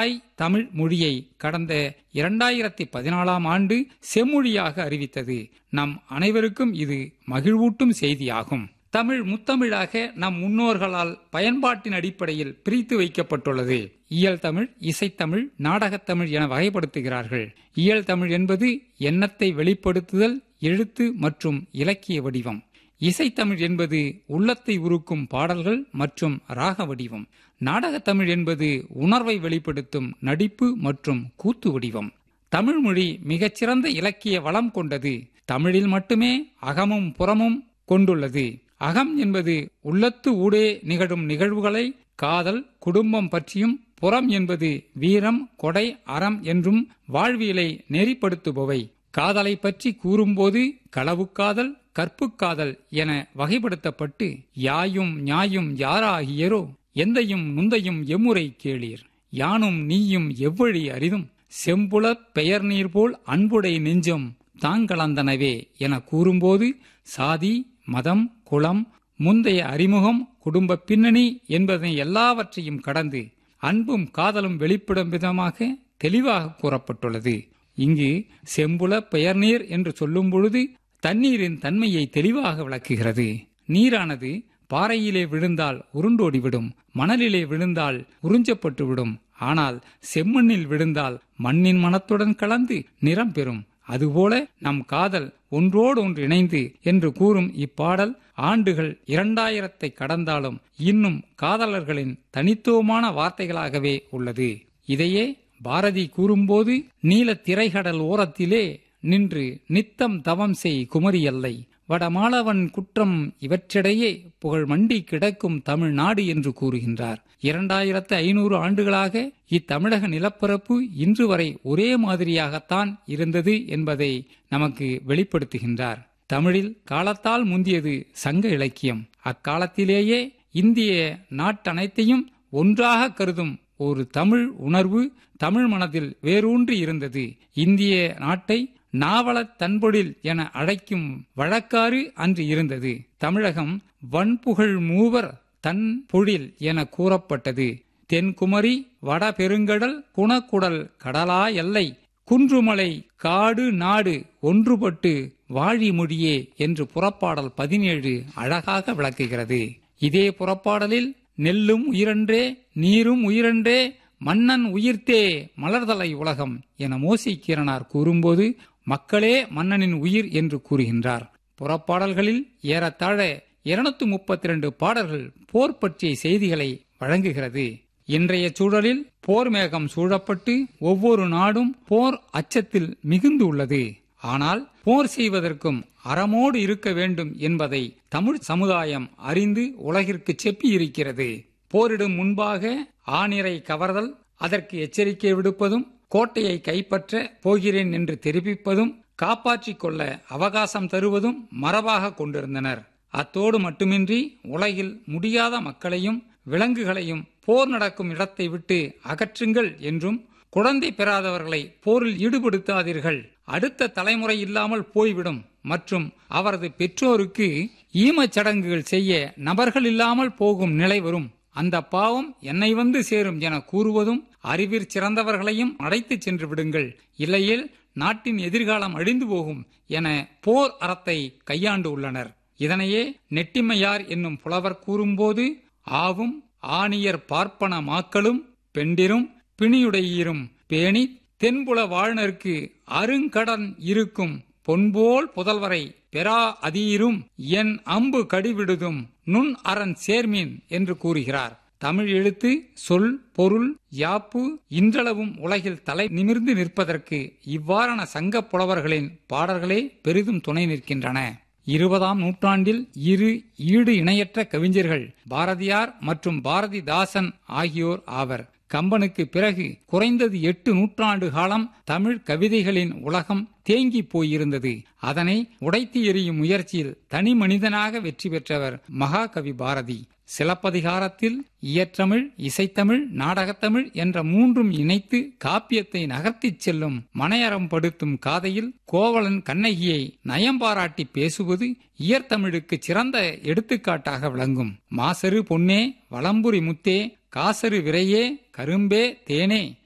தாய் தமிழ் மொழியை கடந்த இரண்டாயிரத்தி பதினாலாம் ஆண்டு செம்மொழியாக அறிவித்தது நம் அனைவருக்கும் இது மகிழ்வூட்டும் செய்தியாகும் தமிழ் முத்தமிழாக நம் முன்னோர்களால் பயன்பாட்டின் அடிப்படையில் பிரித்து வைக்கப்பட்டுள்ளது இயல் தமிழ் இசைத்தமிழ் நாடகத்தமிழ் என வகைப்படுத்துகிறார்கள் இயல் தமிழ் என்பது எண்ணத்தை வெளிப்படுத்துதல் எழுத்து மற்றும் இலக்கிய வடிவம் இசைத்தமிழ் என்பது உள்ளத்தை உருக்கும் பாடல்கள் மற்றும் ராக வடிவம் நாடகத்தமிழ் என்பது உணர்வை வெளிப்படுத்தும் நடிப்பு மற்றும் கூத்து வடிவம் தமிழ் மொழி மிகச்சிறந்த இலக்கிய வளம் கொண்டது தமிழில் மட்டுமே அகமும் புறமும் கொண்டுள்ளது அகம் என்பது உள்ளத்து ஊடே நிகழும் நிகழ்வுகளை காதல் குடும்பம் பற்றியும் புறம் என்பது வீரம் கொடை அறம் என்றும் வாழ்வியலை நெறிப்படுத்துபவை காதலை பற்றி கூறும்போது களவுக்காதல் கற்புக்காதல் என வகைப்படுத்தப்பட்டு யாயும் ஞாயும் யாராகியரோ எந்தையும் நுந்தையும் எம்முறை கேளீர் யானும் நீயும் எவ்வழி அரிதும் செம்புலப் பெயர் நீர் போல் அன்புடை நெஞ்சம் தாங்கலந்தனவே என கூறும்போது சாதி மதம் குலம் முந்தைய அறிமுகம் குடும்ப பின்னணி என்பதை எல்லாவற்றையும் கடந்து அன்பும் காதலும் வெளிப்படும் விதமாக தெளிவாக கூறப்பட்டுள்ளது இங்கு செம்புல பெயர்நீர் என்று சொல்லும் பொழுது தண்ணீரின் தன்மையை தெளிவாக விளக்குகிறது நீரானது பாறையிலே விழுந்தால் உருண்டோடிவிடும் மணலிலே விழுந்தால் உறிஞ்சப்பட்டுவிடும் ஆனால் செம்மண்ணில் விழுந்தால் மண்ணின் மனத்துடன் கலந்து நிறம் பெறும் அதுபோல நம் காதல் ஒன்றோடு ஒன்று இணைந்து என்று கூறும் இப்பாடல் ஆண்டுகள் இரண்டாயிரத்தை கடந்தாலும் இன்னும் காதலர்களின் தனித்துவமான வார்த்தைகளாகவே உள்ளது இதையே பாரதி கூறும்போது நீல திரைகடல் ஓரத்திலே நின்று நித்தம் தவம் செய் குமரி அல்லை வடமாளவன் குற்றம் இவற்றிடையே புகழ் மண்டி கிடக்கும் தமிழ்நாடு என்று கூறுகின்றார் இரண்டாயிரத்து ஐநூறு ஆண்டுகளாக இத்தமிழக நிலப்பரப்பு இன்று வரை ஒரே மாதிரியாகத்தான் இருந்தது என்பதை நமக்கு வெளிப்படுத்துகின்றார் தமிழில் காலத்தால் முந்தியது சங்க இலக்கியம் அக்காலத்திலேயே இந்திய நாட்டனைத்தையும் ஒன்றாக கருதும் ஒரு தமிழ் உணர்வு தமிழ் மனதில் வேரூன்றி இருந்தது இந்திய நாட்டை நாவல தன்பொழில் என அழைக்கும் வழக்காறு அன்று இருந்தது தமிழகம் வன்புகழ் மூவர் தன் பொழில் என கூறப்பட்டது தென்குமரி வடபெருங்கடல் குணக்குடல் கடலா எல்லை குன்றுமலை காடு நாடு ஒன்றுபட்டு வாழி மொழியே என்று புறப்பாடல் பதினேழு அழகாக விளக்குகிறது இதே புறப்பாடலில் நெல்லும் உயிரன்றே நீரும் உயிரன்றே மன்னன் உயிர்த்தே மலர்தலை உலகம் என மோசி கீரனார் கூறும்போது மக்களே மன்னனின் உயிர் என்று கூறுகின்றார் புறப்பாடல்களில் ஏறத்தாழ இருநூத்தி முப்பத்தி ரெண்டு பாடல்கள் போர் பற்றிய செய்திகளை வழங்குகிறது இன்றைய சூழலில் போர் மேகம் சூழப்பட்டு ஒவ்வொரு நாடும் போர் அச்சத்தில் மிகுந்து உள்ளது ஆனால் போர் செய்வதற்கும் அறமோடு இருக்க வேண்டும் என்பதை தமிழ் சமுதாயம் அறிந்து உலகிற்கு செப்பி இருக்கிறது போரிடும் முன்பாக ஆணிரை கவர்தல் அதற்கு எச்சரிக்கை விடுப்பதும் கோட்டையை கைப்பற்ற போகிறேன் என்று தெரிவிப்பதும் காப்பாற்றிக் கொள்ள அவகாசம் தருவதும் மரபாக கொண்டிருந்தனர் அத்தோடு மட்டுமின்றி உலகில் முடியாத மக்களையும் விலங்குகளையும் போர் நடக்கும் இடத்தை விட்டு அகற்றுங்கள் என்றும் குழந்தை பெறாதவர்களை போரில் ஈடுபடுத்தாதீர்கள் அடுத்த தலைமுறை இல்லாமல் போய்விடும் மற்றும் அவரது பெற்றோருக்கு ஈமச் சடங்குகள் செய்ய நபர்கள் இல்லாமல் போகும் நிலை வரும் அந்த பாவம் என்னை வந்து சேரும் என கூறுவதும் அறிவிற் சிறந்தவர்களையும் அழைத்துச் சென்று விடுங்கள் இல்லையில் நாட்டின் எதிர்காலம் அழிந்து போகும் என போர் அறத்தை கையாண்டு உள்ளனர் இதனையே நெட்டிமையார் என்னும் புலவர் கூறும்போது ஆவும் ஆணியர் பார்ப்பன மாக்களும் பெண்டிரும் பிணியுடையீரும் பேணி தென்புல வாழ்நர்க்கு அருங்கடன் இருக்கும் பொன்போல் புதல்வரை பெறா அதீரும் என் அம்பு கடிவிடுதும் நுண் அரண் சேர்மீன் என்று கூறுகிறார் தமிழ் எழுத்து சொல் பொருள் யாப்பு இன்றளவும் உலகில் தலை நிமிர்ந்து நிற்பதற்கு இவ்வாறான சங்க புலவர்களின் பாடல்களே பெரிதும் துணை நிற்கின்றன இருபதாம் நூற்றாண்டில் இரு ஈடு இணையற்ற கவிஞர்கள் பாரதியார் மற்றும் பாரதிதாசன் ஆகியோர் ஆவர் கம்பனுக்கு பிறகு குறைந்தது எட்டு நூற்றாண்டு காலம் தமிழ் கவிதைகளின் உலகம் தேங்கி போயிருந்தது அதனை உடைத்து எறியும் முயற்சியில் தனி மனிதனாக வெற்றி பெற்றவர் மகாகவி பாரதி சிலப்பதிகாரத்தில் இயற்றமிழ் இசைத்தமிழ் நாடகத்தமிழ் என்ற மூன்றும் இணைத்து காப்பியத்தை நகர்த்திச் செல்லும் மனையறம் படுத்தும் காதையில் கோவலன் கண்ணகியை நயம் பாராட்டி பேசுவது இயற்தமிழுக்கு சிறந்த எடுத்துக்காட்டாக விளங்கும் மாசரு பொன்னே வளம்புரி முத்தே காசரு விரையே கரும்பே தேனே